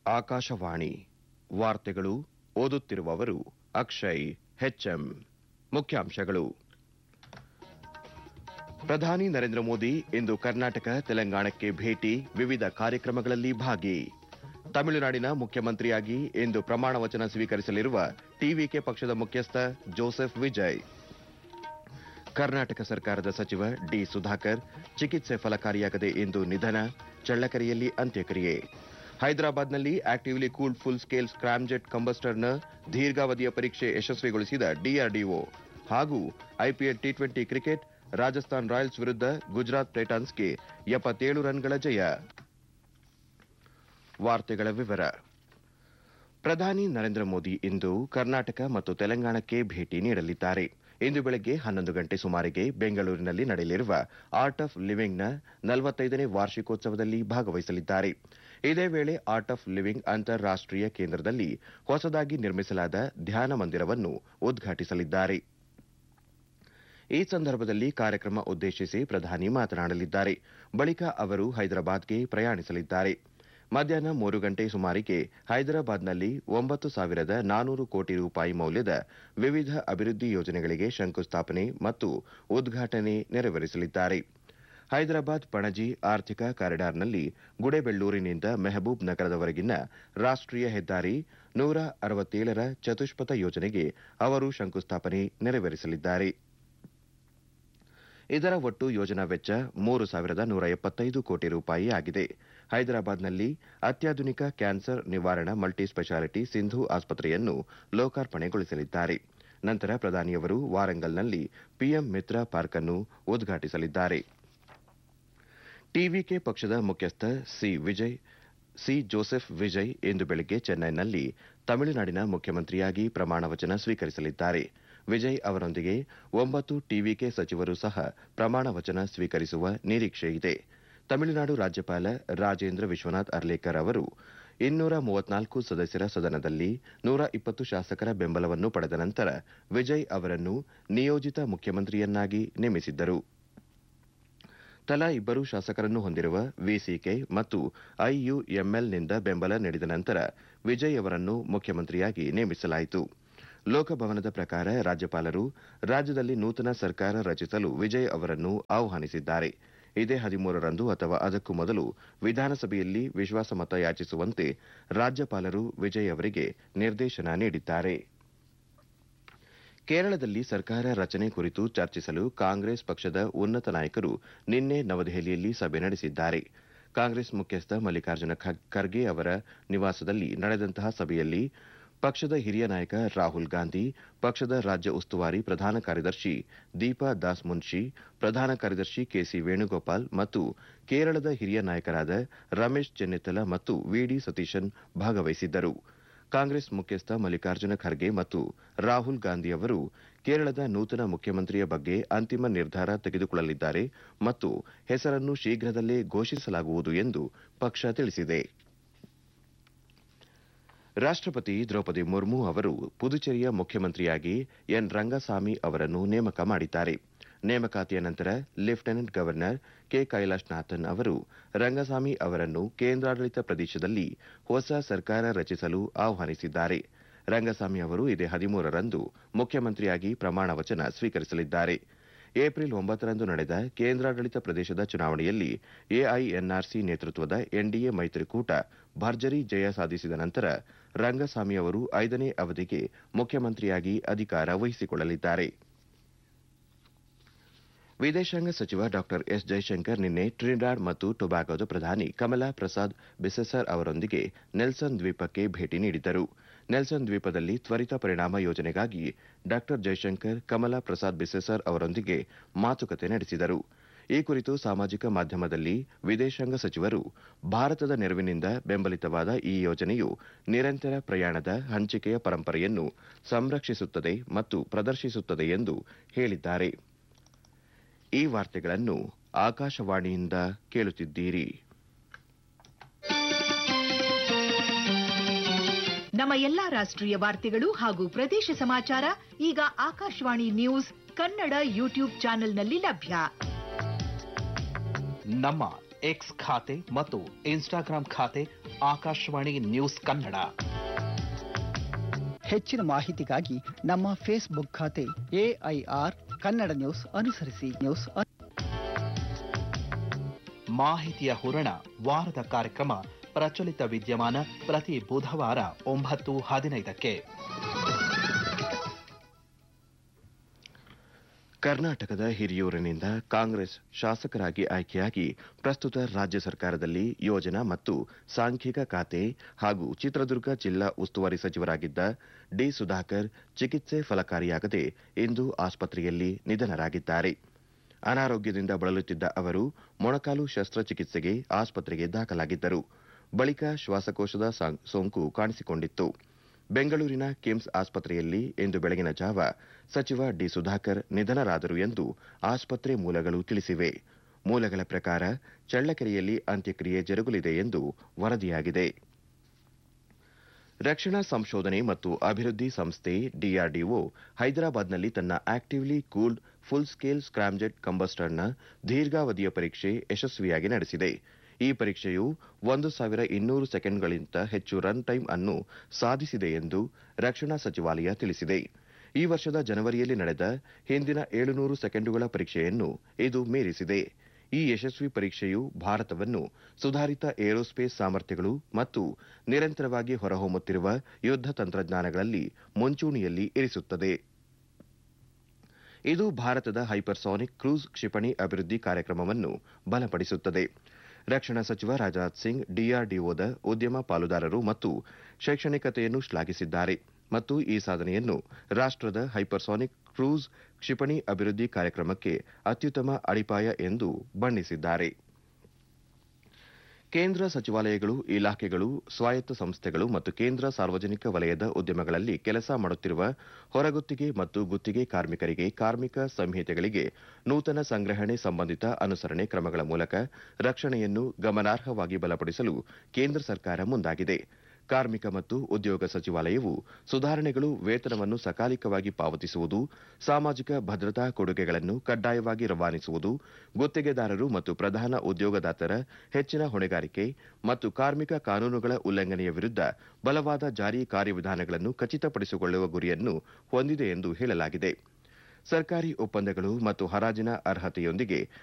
ಆಕಾಶವಾಣಿ ವಾರ್ತೆಗಳು ಓದುತ್ತಿರುವವರು ಅಕ್ಷಯ್ ಹೆಚ್ಎಂ ಮುಖ್ಯಾಂಶಗಳು ಪ್ರಧಾನಿ ನರೇಂದ್ರ ಮೋದಿ ಇಂದು ಕರ್ನಾಟಕ ತೆಲಂಗಾಣಕ್ಕೆ ಭೇಟಿ ವಿವಿಧ ಕಾರ್ಯಕ್ರಮಗಳಲ್ಲಿ ಭಾಗಿ ತಮಿಳುನಾಡಿನ ಮುಖ್ಯಮಂತ್ರಿಯಾಗಿ ಇಂದು ಪ್ರಮಾಣ ವಚನ ಸ್ವೀಕರಿಸಲಿರುವ ಟಿವಿಕೆ ಪಕ್ಷದ ಮುಖ್ಯಸ್ಥ ಜೋಸೆಫ್ ವಿಜಯ್ ಕರ್ನಾಟಕ ಸರ್ಕಾರದ ಸಚಿವ ಡಿ ಸುಧಾಕರ್ ಚಿಕಿತ್ಸೆ ಫಲಕಾರಿಯಾಗದೆ ಇಂದು ನಿಧನ ಚಳ್ಳಕೆರೆಯಲ್ಲಿ ಅಂತ್ಯಕ್ರಿಯೆ ಹೈದರಾಬಾದ್ನಲ್ಲಿ actively cooled full scale scramjet ಕಂಬಸ್ಟರ್ನ ದೀರ್ಘಾವಧಿಯ ಪರೀಕ್ಷೆ ಯಶಸ್ವಿಗೊಳಿಸಿದ ಡಿಆರ್ಡಿಒ ಹಾಗೂ IPL T twenty cricket Rajasthan royals ವಿರುದ್ಧ ಗುಜರಾತ್ ಟೈಟಾನ್ಸ್ಗೆ ಎಪ್ಪತ್ತೇಳು ರನ್ಗಳ ಜಯ ವಾರ್ತೆಗಳ ವಿವರ ಪ್ರಧಾನಿ ನರೇಂದ್ರ ಮೋದಿ ಇಂದು ಕರ್ನಾಟಕ ಮತ್ತು ತೆಲಂಗಾಣಕ್ಕೆ ಭೇಟಿ ನೀಡಲಿದ್ದಾರೆ ಇಂದು ಬೆಳಗ್ಗೆ ಹನ್ನೊಂದು ಗಂಟೆ ಸುಮಾರಿಗೆ ಬೆಂಗಳೂರಿನಲ್ಲಿ ನಡೆಯಲಿರುವ ಆರ್ಟ್ ಆಫ್ ಲಿವಿಂಗ್ನ ನಲವತ್ತೈದನೇ ವಾರ್ಷಿಕೋತ್ಸವದಲ್ಲಿ ಭಾಗವಹಿಸಲಿದ್ದಾರೆ ಇದೇ ವೇಳೆ ಆರ್ಟ್ ಆಫ್ ಲಿವಿಂಗ್ ಅಂತಾರಾಷ್ಟೀಯ ಕೇಂದ್ರದಲ್ಲಿ ಹೊಸದಾಗಿ ನಿರ್ಮಿಸಲಾದ ಧ್ಯಾನ ಮಂದಿರವನ್ನು ಉದ್ಘಾಟಿಸಲಿದ್ದಾರೆ ಈ ಸಂದರ್ಭದಲ್ಲಿ ಕಾರ್ಯಕ್ರಮ ಉದ್ದೇಶಿಸಿ ಪ್ರಧಾನಿ ಮಾತನಾಡಲಿದ್ದಾರೆ ಬಳಿಕ ಅವರು ಹೈದರಾಬಾದ್ಗೆ ಪ್ರಯಾಣಿಸಲಿದ್ದಾರೆ ಮಧ್ಯಾಹ್ನ ಮೂರು ಗಂಟೆ ಸುಮಾರಿಗೆ ಹೈದರಾಬಾದ್ನಲ್ಲಿ ಒಂಬತ್ತು ಸಾವಿರದ ನಾನೂರು ಕೋಟಿ ರೂಪಾಯಿ ಮೌಲ್ಯದ ವಿವಿಧ ಅಭಿವೃದ್ಧಿ ಯೋಜನೆಗಳಿಗೆ ಶಂಕುಸ್ಥಾಪನೆ ಮತ್ತು ಉದ್ಘಾಟನೆ ನೆರವೇರಿಸಲಿದ್ದಾರೆ ಹೈದರಾಬಾದ್ ಪಣಜಿ ಆರ್ಥಿಕ ಕಾರಿಡಾರ್ನಲ್ಲಿ ಗುಡೆಬೆಳ್ಳೂರಿನಿಂದ ಮೆಹಬೂಬ್ ನಗರದವರೆಗಿನ ರಾಷ್ಟೀಯ ಹೆದ್ದಾರಿ ನೂರ ಅರವತ್ತೇಳರ ಚತುಷ್ಪಥ ಯೋಜನೆಗೆ ಅವರು ಶಂಕುಸ್ಥಾಪನೆ ನೆರವೇರಿಸಲಿದ್ದಾರೆ ಇದರ ಒಟ್ಟು ಯೋಜನಾ ವೆಚ್ಚ ಮೂರು ಸಾವಿರದ ನೂರ ಎಪ್ಪತ್ತೈದು ಕೋಟಿ ರೂಪಾಯಿ ಆಗಿದೆ ಹೈದರಾಬಾದ್ನಲ್ಲಿ ಅತ್ಯಾಧುನಿಕ ಕ್ಯಾನ್ಸರ್ ನಿವಾರಣಾ ಮಲ್ಟಿ ಸ್ಪೆಷಾಲಿಟಿ ಸಿಂಧು ಆಸ್ಪತ್ರೆಯನ್ನು ಲೋಕಾರ್ಪಣೆಗೊಳಿಸಲಿದ್ದಾರೆ ನಂತರ ಪ್ರಧಾನಿಯವರು ವಾರಂಗಲ್ನಲ್ಲಿ ಪಿಎಂ ಮಿತ್ರ ಪಾರ್ಕ್ ಅನ್ನು ಉದ್ಘಾಟಿಸಲಿದ್ದಾರೆ ಟಿವಿಕೆ ಪಕ್ಷದ ಮುಖ್ಯಸ್ಥ ಸಿ ವಿಜಯ್ ಸಿ ಜೋಸೆಫ್ ವಿಜಯ್ ಇಂದು ಬೆಳಗ್ಗೆ ಚೆನ್ನೈನಲ್ಲಿ ತಮಿಳುನಾಡಿನ ಮುಖ್ಯಮಂತ್ರಿಯಾಗಿ ಪ್ರಮಾಣ ವಚನ ಸ್ವೀಕರಿಸಲಿದ್ದಾರೆ ವಿಜಯ್ ಅವರೊಂದಿಗೆ ಒಂಬತ್ತು ಟಿವಿಕೆ ಸಚಿವರು ಸಹ ಪ್ರಮಾಣ ವಚನ ಸ್ವೀಕರಿಸುವ ನಿರೀಕ್ಷೆಯಿದೆ ತಮಿಳುನಾಡು ರಾಜ್ಯಪಾಲ ರಾಜೇಂದ್ರ ವಿಶ್ವನಾಥ್ ಅರ್ಲೇಕರ್ ಅವರು ಇನ್ನೂರ ಮೂವತ್ನಾಲ್ಕು ಸದಸ್ಯರ ಸದನದಲ್ಲಿ ನೂರ ಇಪ್ಪತ್ತು ಶಾಸಕರ ಬೆಂಬಲವನ್ನು ಪಡೆದ ನಂತರ ವಿಜಯ್ ಅವರನ್ನು ನಿಯೋಜಿತ ಮುಖ್ಯಮಂತ್ರಿಯನ್ನಾಗಿ ನೇಮಿಸಿದ್ದರು ತಲಾ ಇಬ್ಬರು ಶಾಸಕರನ್ನು ಹೊಂದಿರುವ ವಿಸಿಕೆ ಮತ್ತು ಐಯುಎಂಎಲ್ನಿಂದ ಬೆಂಬಲ ನೀಡಿದ ನಂತರ ವಿಜಯ್ ಅವರನ್ನು ಮುಖ್ಯಮಂತ್ರಿಯಾಗಿ ನೇಮಿಸಲಾಯಿತು ಲೋಕಭವನದ ಪ್ರಕಾರ ರಾಜ್ಯಪಾಲರು ರಾಜ್ಯದಲ್ಲಿ ನೂತನ ಸರ್ಕಾರ ರಚಿಸಲು ವಿಜಯ್ ಅವರನ್ನು ಆಹ್ವಾನಿಸಿದ್ದಾರೆ ಇದೇ ಹದಿಮೂರರಂದು ಅಥವಾ ಅದಕ್ಕೂ ಮೊದಲು ವಿಧಾನಸಭೆಯಲ್ಲಿ ವಿಶ್ವಾಸಮತ ಯಾಚಿಸುವಂತೆ ರಾಜ್ಯಪಾಲರು ವಿಜಯ್ ಅವರಿಗೆ ನಿರ್ದೇಶನ ನೀಡಿದ್ದಾರೆ ಕೇರಳದಲ್ಲಿ ಸರ್ಕಾರ ರಚನೆ ಕುರಿತು ಚರ್ಚಿಸಲು ಕಾಂಗ್ರೆಸ್ ಪಕ್ಷದ ಉನ್ನತ ನಾಯಕರು ನಿನ್ನೆ ನವದೆಹಲಿಯಲ್ಲಿ ಸಭೆ ನಡೆಸಿದ್ದಾರೆ ಕಾಂಗ್ರೆಸ್ ಮುಖ್ಯಸ್ಥ ಮಲ್ಲಿಕಾರ್ಜುನ ಖರ್ಗೆ ಅವರ ನಿವಾಸದಲ್ಲಿ ನಡೆದಂತಹ ಸಭೆಯಲ್ಲಿ ಪಕ್ಷದ ಹಿರಿಯ ನಾಯಕ ರಾಹುಲ್ ಗಾಂಧಿ ಪಕ್ಷದ ರಾಜ್ಯ ಉಸ್ತುವಾರಿ ಪ್ರಧಾನ ಕಾರ್ಯದರ್ಶಿ ದೀಪಾ ದಾಸ್ ಮುನ್ಷಿ ಪ್ರಧಾನ ಕಾರ್ಯದರ್ಶಿ ಕೆಸಿ ವೇಣುಗೋಪಾಲ್ ಮತ್ತು ಕೇರಳದ ಹಿರಿಯ ನಾಯಕರಾದ ರಮೇಶ್ ಚೆನ್ನಿತ್ತಲ ಮತ್ತು ವಿಡಿ ಸತೀಶನ್ ಭಾಗವಹಿಸಿದ್ದರು ಕಾಂಗ್ರೆಸ್ ಮುಖ್ಯಸ್ಥ ಮಲ್ಲಿಕಾರ್ಜುನ ಖರ್ಗೆ ಮತ್ತು ರಾಹುಲ್ ಗಾಂಧಿ ಅವರು ಕೇರಳದ ನೂತನ ಮುಖ್ಯಮಂತ್ರಿಯ ಬಗ್ಗೆ ಅಂತಿಮ ನಿರ್ಧಾರ ತೆಗೆದುಕೊಳ್ಳಲಿದ್ದಾರೆ ಮತ್ತು ಹೆಸರನ್ನು ಶೀಘ್ರದಲ್ಲೇ ಘೋಷಿಸಲಾಗುವುದು ಎಂದು ಪಕ್ಷ ತಿಳಿಸಿದೆ ರಾಷ್ಟಪತಿ ದ್ರೌಪದಿ ಮುರ್ಮು ಅವರು ಪುದುಚೇರಿಯ ಮುಖ್ಯಮಂತ್ರಿಯಾಗಿ ಎನ್ ರಂಗಸ್ವಾಮಿ ಅವರನ್ನು ನೇಮಕ ಮಾಡಿದ್ದಾರೆ ನೇಮಕಾತಿಯ ನಂತರ ಲೆಫ್ಟಿನೆಂಟ್ ಗವರ್ನರ್ ಕೆ ಕೈಲಾಶ್ನಾಥನ್ ಅವರು ರಂಗಸ್ವಾಮಿ ಅವರನ್ನು ಕೇಂದ್ರಾಡಳಿತ ಪ್ರದೇಶದಲ್ಲಿ ಹೊಸ ಸರ್ಕಾರ ರಚಿಸಲು ಆಹ್ವಾನಿಸಿದ್ದಾರೆ ರಂಗಸ್ವಾಮಿ ಅವರು ಇದೇ ಹದಿಮೂರರಂದು ಮುಖ್ಯಮಂತ್ರಿಯಾಗಿ ಪ್ರಮಾಣ ವಚನ ಸ್ವೀಕರಿಸಲಿದ್ದಾರೆ ಏಪ್ರಿಲ್ ಒಂಬತ್ತರಂದು ನಡೆದ ಕೇಂದ್ರಾಡಳಿತ ಪ್ರದೇಶದ ಚುನಾವಣೆಯಲ್ಲಿ ಎಐಎನ್ಆರ್ಸಿ ನೇತೃತ್ವದ ಎನ್ಡಿಎ ಮೈತ್ರಿಕೂಟ ಭರ್ಜರಿ ಜಯ ಸಾಧಿಸಿದ ನಂತರ ರಂಗಸ್ವಾಮಿ ಅವರು ಐದನೇ ಅವಧಿಗೆ ಮುಖ್ಯಮಂತ್ರಿಯಾಗಿ ಅಧಿಕಾರ ವಹಿಸಿಕೊಳ್ಳಲಿದ್ದಾರೆ ವಿದೇಶಾಂಗ ಸಚಿವ ಡಾ ಎಸ್ ಜೈಶಂಕರ್ ನಿನ್ನೆ ಟ್ರಿನಿಡಾಡ್ ಮತ್ತು ಟೊಬ್ಯಾಗೊದ ಪ್ರಧಾನಿ ಕಮಲಾ ಪ್ರಸಾದ್ ಬಿಸೆಸರ್ ಅವರೊಂದಿಗೆ ನೆಲ್ಸನ್ ದ್ವೀಪಕ್ಕೆ ಭೇಟಿ ನೀಡಿದ್ದರು ನೆಲ್ಸನ್ ದ್ವೀಪದಲ್ಲಿ ತ್ವರಿತ ಪರಿಣಾಮ ಯೋಜನೆಗಾಗಿ ಡಾ ಜೈಶಂಕರ್ ಕಮಲಾ ಪ್ರಸಾದ್ ಬಿಸೆಸರ್ ಅವರೊಂದಿಗೆ ಮಾತುಕತೆ ನಡೆಸಿದರು ಈ ಕುರಿತು ಸಾಮಾಜಿಕ ಮಾಧ್ಯಮದಲ್ಲಿ ವಿದೇಶಾಂಗ ಸಚಿವರು ಭಾರತದ ನೆರವಿನಿಂದ ಬೆಂಬಲಿತವಾದ ಈ ಯೋಜನೆಯು ನಿರಂತರ ಪ್ರಯಾಣದ ಹಂಚಿಕೆಯ ಪರಂಪರೆಯನ್ನು ಸಂರಕ್ಷಿಸುತ್ತದೆ ಮತ್ತು ಪ್ರದರ್ಶಿಸುತ್ತದೆ ಎಂದು ಹೇಳಿದ್ದಾರೆ ಈ ವಾರ್ತೆಗಳನ್ನು ಆಕಾಶವಾಣಿಯಿಂದ ಕೇಳುತ್ತಿದ್ದೀರಿ ನಮ್ಮ ಎಲ್ಲಾ ರಾಷ್ಟ್ರೀಯ ವಾರ್ತೆಗಳು ಹಾಗೂ ಪ್ರದೇಶ ಸಮಾಚಾರ ಈಗ ಆಕಾಶವಾಣಿ ನ್ಯೂಸ್ ಕನ್ನಡ ಯೂಟ್ಯೂಬ್ ಚಾನೆಲ್ನಲ್ಲಿ ಲಭ್ಯ ನಮ್ಮ ಎಕ್ಸ್ ಖಾತೆ ಮತ್ತು ಇನ್ಸ್ಟಾಗ್ರಾಂ ಖಾತೆ ಆಕಾಶವಾಣಿ ನ್ಯೂಸ್ ಕನ್ನಡ ಹೆಚ್ಚಿನ ಮಾಹಿತಿಗಾಗಿ ನಮ್ಮ ಫೇಸ್ಬುಕ್ ಖಾತೆ ಎಐಆರ್ ಕನ್ನಡ ನ್ಯೂಸ್ ಅನುಸರಿಸಿ ನ್ಯೂಸ್ ಅನು- ಮಾಹಿತಿಯ ಹೂರಣ ವಾರದ ಕಾರ್ಯಕ್ರಮ ಪ್ರಚಲಿತ ವಿದ್ಯಮಾನ ಪ್ರತಿ ಬುಧವಾರ ಒಂಬತ್ತು ಹದಿನೈದಕ್ಕೆ ಕರ್ನಾಟಕದ ಹಿರಿಯೂರಿನಿಂದ ಕಾಂಗ್ರೆಸ್ ಶಾಸಕರಾಗಿ ಆಯ್ಕೆಯಾಗಿ ಪ್ರಸ್ತುತ ರಾಜ್ಯ ಸರ್ಕಾರದಲ್ಲಿ ಯೋಜನಾ ಮತ್ತು ಸಾಂಖ್ಯಿಕ ಖಾತೆ ಹಾಗೂ ಚಿತ್ರದುರ್ಗ ಜಿಲ್ಲಾ ಉಸ್ತುವಾರಿ ಸಚಿವರಾಗಿದ್ದ ಡಿ ಸುಧಾಕರ್ ಚಿಕಿತ್ಸೆ ಫಲಕಾರಿಯಾಗದೆ ಇಂದು ಆಸ್ಪತ್ರೆಯಲ್ಲಿ ನಿಧನರಾಗಿದ್ದಾರೆ ಅನಾರೋಗ್ಯದಿಂದ ಬಳಲುತ್ತಿದ್ದ ಅವರು ಮೊಣಕಾಲು ಶಸ್ತ್ರಚಿಕಿತ್ಸೆಗೆ ಆಸ್ಪತ್ರೆಗೆ ದಾಖಲಾಗಿದ್ದರು ಬಳಿಕ ಶ್ವಾಸಕೋಶದ ಸಾಂ- ಸೋಂಕು ಕಾಣಿಸಿಕೊಂಡಿತ್ತು ಬೆಂಗಳೂರಿನ ಕಿಮ್ಸ್ ಆಸ್ಪತ್ರೆಯಲ್ಲಿ ಇಂದು ಬೆಳಗಿನ ಜಾವ ಸಚಿವ ಡಿ ಸುಧಾಕರ್ ನಿಧನರಾದರು ಎಂದು ಆಸ್ಪತ್ರೆ ಮೂಲಗಳು ತಿಳಿಸಿವೆ ಮೂಲಗಳ ಪ್ರಕಾರ ಚಳ್ಳಕೆರೆಯಲ್ಲಿ ಅಂತ್ಯಕ್ರಿಯೆ ಜರುಗಲಿದೆ ಎಂದು ವರದಿಯಾಗಿದೆ ರಕ್ಷಣಾ ಸಂಶೋಧನೆ ಮತ್ತು ಅಭಿವೃದ್ಧಿ ಸಂಸ್ಥೆ ಡಿಆರ್ಡಿಒ ಹೈದರಾಬಾದ್ನಲ್ಲಿ ತನ್ನ actively cooled full scale scramjet ಕಂಬಸ್ಟರ್ನ ದೀರ್ಘಾವಧಿಯ ಪರೀಕ್ಷೆ ಯಶಸ್ವಿಯಾಗಿ ನಡೆಸಿದೆ ಈ ಪರೀಕ್ಷೆಯು ಒಂದು ಸಾವಿರ ಇನ್ನೂರು ಸೆಕೆಂಡ್ಗಳಿಗಿಂತ ಹೆಚ್ಚು ರನ್ ಟೈಮ್ ಅನ್ನು ಸಾಧಿಸಿದೆ ಎಂದು ರಕ್ಷಣಾ ಸಚಿವಾಲಯ ತಿಳಿಸಿದೆ ಈ ವರ್ಷದ ಜನವರಿಯಲ್ಲಿ ನಡೆದ ಹಿಂದಿನ ಏಳುನೂರು ಸೆಕೆಂಡುಗಳ ಪರೀಕ್ಷೆಯನ್ನು ಇದು ಮೀರಿಸಿದೆ ಈ ಯಶಸ್ವಿ ಪರೀಕ್ಷೆಯು ಭಾರತವನ್ನು ಸುಧಾರಿತ ಏರೋಸ್ಪೇಸ್ ಸಾಮರ್ಥ್ಯಗಳು ಮತ್ತು ನಿರಂತರವಾಗಿ ಹೊರಹೊಮ್ಮುತ್ತಿರುವ ಯುದ್ಧ ತಂತ್ರಜ್ಞಾನಗಳಲ್ಲಿ ಮುಂಚೂಣಿಯಲ್ಲಿ ಇರಿಸುತ್ತದೆ ಇದು ಭಾರತದ ಹೈಪರ್ಸಾನಿಕ್ ಕ್ರೂಸ್ ಕ್ಷಿಪಣಿ ಅಭಿವೃದ್ಧಿ ಕಾರ್ಯಕ್ರಮವನ್ನು ಬಲಪಡಿಸುತ್ತದೆ ರಕ್ಷಣಾ ಸಚಿವ ರಾಜನಾಥ್ ಸಿಂಗ್ ಡಿಆರ್ಡಿಒದ ಉದ್ಯಮ ಪಾಲುದಾರರು ಮತ್ತು ಶೈಕ್ಷಣಿಕತೆಯನ್ನು ಶ್ಲಾಘಿಸಿದ್ದಾರೆ ಮತ್ತು ಈ ಸಾಧನೆಯನ್ನು ರಾಷ್ಟದ ಹೈಪರ್ಸಾನಿಕ್ ಕ್ರೂಸ್ ಕ್ಷಿಪಣಿ ಅಭಿವೃದ್ಧಿ ಕಾರ್ಯಕ್ರಮಕ್ಕೆ ಅತ್ಯುತ್ತಮ ಅಡಿಪಾಯ ಎಂದು ಬಣ್ಣಿಸಿದ್ದಾರೆ ಕೇಂದ್ರ ಸಚಿವಾಲಯಗಳು ಇಲಾಖೆಗಳು ಸ್ವಾಯತ್ತ ಸಂಸ್ಥೆಗಳು ಮತ್ತು ಕೇಂದ್ರ ಸಾರ್ವಜನಿಕ ವಲಯದ ಉದ್ಯಮಗಳಲ್ಲಿ ಕೆಲಸ ಮಾಡುತ್ತಿರುವ ಹೊರಗುತ್ತಿಗೆ ಮತ್ತು ಗುತ್ತಿಗೆ ಕಾರ್ಮಿಕರಿಗೆ ಕಾರ್ಮಿಕ ಸಂಹಿತೆಗಳಿಗೆ ನೂತನ ಸಂಗ್ರಹಣೆ ಸಂಬಂಧಿತ ಅನುಸರಣೆ ಕ್ರಮಗಳ ಮೂಲಕ ರಕ್ಷಣೆಯನ್ನು ಗಮನಾರ್ಹವಾಗಿ ಬಲಪಡಿಸಲು ಕೇಂದ್ರ ಸರ್ಕಾರ ಮುಂದಾಗಿದೆ ಕಾರ್ಮಿಕ ಮತ್ತು ಉದ್ಯೋಗ ಸಚಿವಾಲಯವು ಸುಧಾರಣೆಗಳು ವೇತನವನ್ನು ಸಕಾಲಿಕವಾಗಿ ಪಾವತಿಸುವುದು ಸಾಮಾಜಿಕ ಭದ್ರತಾ ಕೊಡುಗೆಗಳನ್ನು ಕಡ್ಡಾಯವಾಗಿ ರವಾನಿಸುವುದು ಗುತ್ತಿಗೆದಾರರು ಮತ್ತು ಪ್ರಧಾನ ಉದ್ಯೋಗದಾತರ ಹೆಚ್ಚಿನ ಹೊಣೆಗಾರಿಕೆ ಮತ್ತು ಕಾರ್ಮಿಕ ಕಾನೂನುಗಳ ಉಲ್ಲಂಘನೆಯ ವಿರುದ್ಧ ಬಲವಾದ ಜಾರಿ ಕಾರ್ಯವಿಧಾನಗಳನ್ನು ಖಚಿತಪಡಿಸಿಕೊಳ್ಳುವ ಗುರಿಯನ್ನು ಹೊಂದಿದೆ ಎಂದು ಹೇಳಲಾಗಿದೆ ಸರ್ಕಾರಿ ಒಪ್ಪಂದಗಳು ಮತ್ತು ಹರಾಜಿನ ಅರ್ಹತೆಯೊಂದಿಗೆ